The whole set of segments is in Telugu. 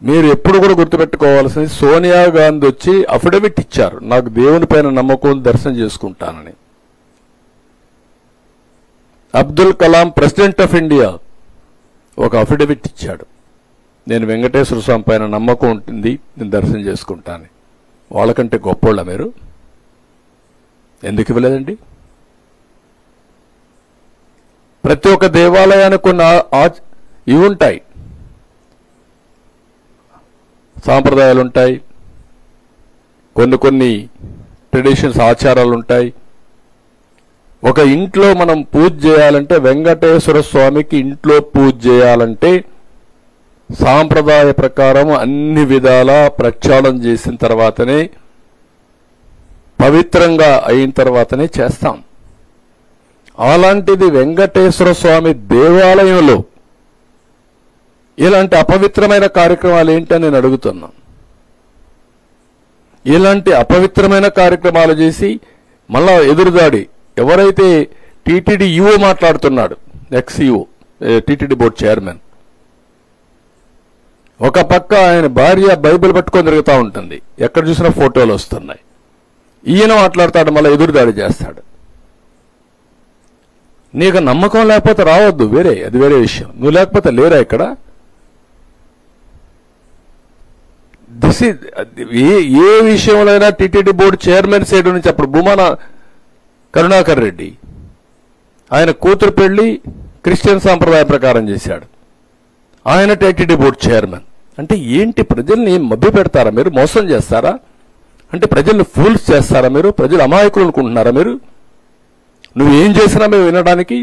మీరు ఎప్పుడు కూడా గుర్తుపెట్టుకోవాల్సింది సోనియా గాంధీ వచ్చి అఫిడవిట్ ఇచ్చారు నాకు దేవుని పైన నమ్మకం దర్శనం చేసుకుంటానని Abdul Kalam president of India ఒక అఫిడవిట్ ఇచ్చాడు నేను వెంకటేశ్వర స్వామి పైన నమ్మకం ఉంటుంది నేను దర్శనం చేసుకుంటాను వాళ్ళకంటే గొప్పోళ్ళ మీరు ఎందుకు ఇవ్వలేదండి ప్రతి ఒక్క దేవాలయానికి కొన్ని ఆ- ఆ- ఇవి ఉంటాయి సాంప్రదాయాలు ఉంటాయి కొన్ని కొన్ని ట్రెడిషన్స్ ఆచారాలు ఉంటాయి ఒక ఇంట్లో మనం పూజ చేయాలంటే వెంకటేశ్వర స్వామికి ఇంట్లో పూజ చేయాలంటే సాంప్రదాయ ప్రకారం అన్ని విధాల ప్రక్షాళన చేసిన తర్వాతనే పవిత్రంగా అయిన తర్వాతనే చేస్తాం అలాంటిది వెంకటేశ్వర స్వామి దేవాలయంలో ఇలాంటి అపవిత్రమైన కార్యక్రమాలు ఏంటని నేను అడుగుతున్నా ఇలాంటి అపవిత్రమైన కార్యక్రమాలు చేసి మళ్ళా ఎదురుదాడి ఎవరైతే టీటీడీ ఈఓ మాట్లాడుతున్నాడు ex EO TTD board chairman ఒక పక్క ఆయన భార్య బైబిల్ పట్టుకొని తిరుగుతూ ఉంటుంది ఎక్కడ చూసినా ఫోటోలు వస్తున్నాయి ఈయన మాట్లాడతాడు మళ్ళీ ఎదురుదాడి చేస్తాడు నీకు నమ్మకం లేకపోతే రావద్దు వేరే అది వేరే విషయం నువ్వు లేకపోతే లేరా ఇక్కడ దిస్ ఇస్ ఏ ఏ విషయంలో టీటీడీ బోర్డు చైర్మన్ సైడ్ నుంచి అప్పుడు భూమాన కరుణాకర్ రెడ్డి ఆయన కూతురు పెళ్లి క్రిస్టియన్ సాంప్రదాయ ప్రకారం చేశాడు ఆయన టీటీడీ బోర్డు చైర్మన్ అంటే ఏంటి ప్రజల్ని మభ్య పెడతారా మీరు మోసం చేస్తారా అంటే ప్రజల్ని ఫూల్స్ చేస్తారా మీరు ప్రజలు అమాయకులు అనుకుంటున్నారా మీరు నువ్వు ఏం చేసినా మేము వినడానికి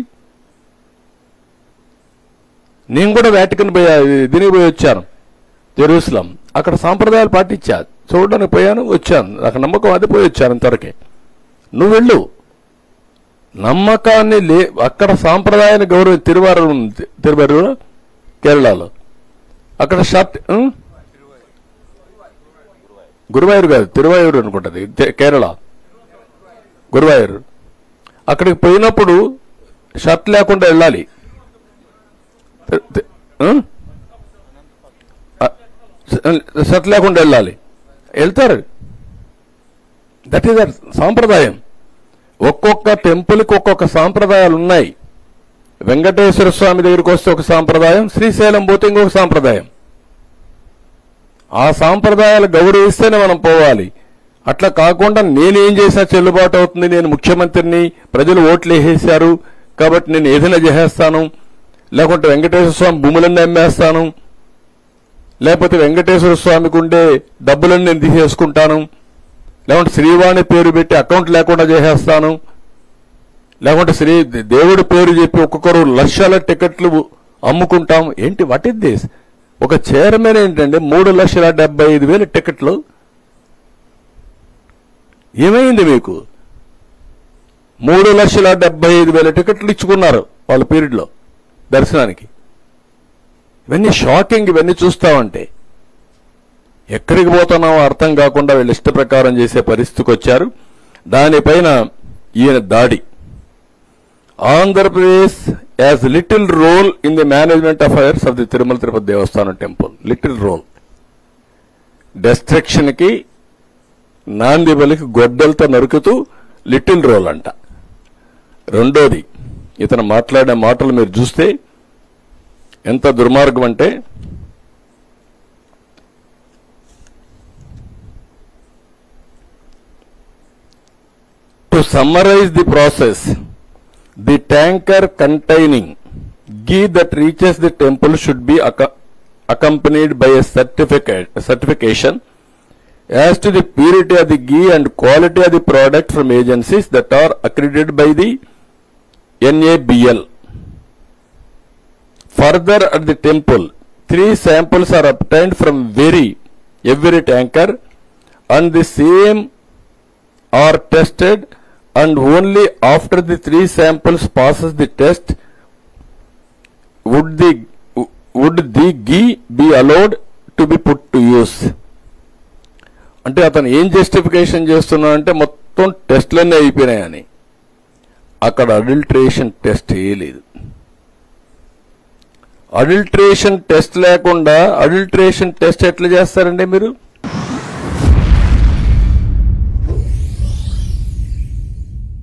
నేను కూడా వ్యాటికన్ పోయా దీనికి పోయి వచ్చాను జెరూసలం అక్కడ సాంప్రదాయాలు పాటించా చూడడానికి పోయాను వచ్చాను నాకు నమ్మకం అది పోయి వచ్చాను ఇంతవరకే నువ్వు వెళ్ళు నమ్మకాన్ని లే అక్కడ సాంప్రదాయాన్ని గౌరవ తిరువారూరు ఉంది తిరువారూరు కేరళలో అక్కడ షర్ట్ ఉం? గురువాయూరు కాదు తిరువాయూరు అనుకుంటది తే- కేరళ గురువాయూరు అక్కడికి పోయినప్పుడు షర్ట్ లేకుండా వెళ్ళాలి తి- తి- ఉం? ఆ, షర్ట్ లేకుండా వెళ్ళాలి వెళ్తారు దట్ ఈస్ దట్ సాంప్రదాయం ఒక్కొక్క టెంపుల్కి ఒక్కొక్క సాంప్రదాయాలు ఉన్నాయి వెంకటేశ్వర స్వామి దగ్గరికి వస్తే ఒక సాంప్రదాయం శ్రీశైలం పోతే ఇంకొక సాంప్రదాయం ఆ సాంప్రదాయాలు గౌరవిస్తేనే మనం పోవాలి అట్లా కాకుండా నేనేం చేసినా చెల్లుబాటు అవుతుంది నేను ముఖ్యమంత్రిని ప్రజలు ఓట్లు వేసేశారు కాబట్టి నేను ఏదైనా చేసేస్తాను లేకుంటే వెంకటేశ్వర స్వామి భూములన్నీ అమ్మేస్తాను లేకపోతే వెంకటేశ్వర స్వామికి ఉండే డబ్బులన్నీ నేను తీసేసుకుంటాను లేకుంటే శ్రీవాణి పేరు పెట్టి అకౌంట్ లేకుండా చేసేస్తాను లేకుంటే శ్రీ దేవుడి పేరు చెప్పి ఒక్కొక్కరు లక్షల టికెట్లు అమ్ముకుంటాం ఏంటి వాట్ ఇస్ దిస్ ఒక చైర్మన్ ఏంటంటే మూడు లక్షల డెబ్బై ఐదు వేల టికెట్లు ఏమైంది మీకు మూడు లక్షల డెబ్బై ఐదు వేల టికెట్లు ఇచ్చుకున్నారు వాళ్ళ పీరియడ్లో దర్శనానికి ఇవన్నీ షాకింగ్ ఇవన్నీ చూస్తామంటే ఎక్కడికి పోతున్నామో అర్థం కాకుండా వీళ్ళు ఇష్ట ప్రకారం చేసే పరిస్థితికి వచ్చారు దానిపైన ఈయన దాడి Andhra Pradesh as little role in the management affairs of the Tirumala Tirupati దేవస్థానం టెంపుల్ లిటిల్ రోల్ డెస్ట్రక్షన్ కి నాంది బలికి గొడ్డలతో నరుకుతూ లిటిల్ రోల్ అంట రెండోది ఇతను మాట్లాడే మాటలు మీరు చూస్తే ఎంత దుర్మార్గం అంటే To summarize the process, the tanker containing ghee that reaches the temple should be acco- accompanied by a certificate, a certification as to the purity of the ghee and quality of the product from agencies that are accredited by the NABL. Further, at the temple, three samples are obtained from very every tanker, and the same are tested, and only after the three samples passes the test would the would the ghee be allowed to be put to use. అంటే అతను ఏం జస్టిఫికేషన్ చేస్తున్నా అంటే మొత్తం టెస్ట్లన్నీ అయిపోయినాయని అక్కడ అడల్ట్రేషన్ టెస్ట్ చేయలేదు అడల్ట్రేషన్ టెస్ట్ లేకుండా అడల్ట్రేషన్ టెస్ట్ ఎట్లా చేస్తారండి మీరు